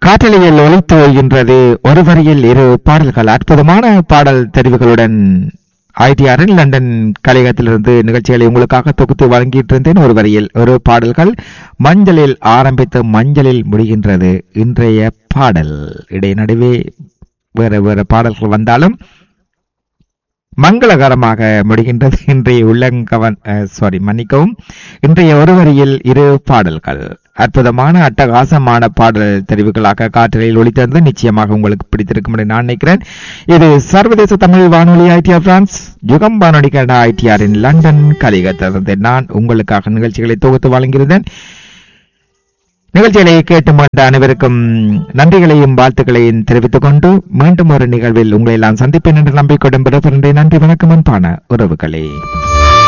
காற்றலையில் ஒலித்து வருகின்றது ஒரு வரியில் இரு பாடல்கள் அற்புதமான பாடல் தெரிவுகளுடன் ஐடிஆரின் லண்டன் கலையகத்திலிருந்து நிகழ்ச்சிகளை உங்களுக்காக தொகுத்து வழங்கிட்டு இருந்தேன் ஒரு வரியில் ஒரு பாடல்கள் மஞ்சளில் ஆரம்பித்து மஞ்சளில் முடிகின்றது இன்றைய பாடல் இடை நடுவே வேற வேற பாடல்கள் வந்தாலும் மங்களகரமாக முடிகின்றது இன்றைய உள்ளங்கவன் சாரி மன்னிக்கவும் இன்றைய ஒரு வரியில் இரு பாடல்கள் அற்புதமான அட்டகாசமான பாடல் தெரிவுகளாக காற்றலில் ஒளித்திருந்து நிச்சயமாக உங்களுக்கு பிடித்திருக்கும் என்று நான் நினைக்கிறேன் இது சர்வதேச தமிழ் வானொலி ஐடிஆர் பிரான்ஸ் யுகம் வானொலி கனடா ஐடிஆரின் லண்டன் கலிகத்திலிருந்து நான் உங்களுக்காக நிகழ்ச்சிகளை தொகுத்து வழங்கியிருந்தேன் நிகழ்ச்சிகளை கேட்டு மன்ற அனைவருக்கும் நன்றிகளையும் வாழ்த்துக்களையும் தெரிவித்துக் கொண்டு மீண்டும் ஒரு நிகழ்வில் உங்களை எல்லாம் சந்திப்பேன் என்று நம்பிக்கையுடன் பிறப்பிருந்தேன் நன்றி வணக்கம் அன்பான உறவுகளே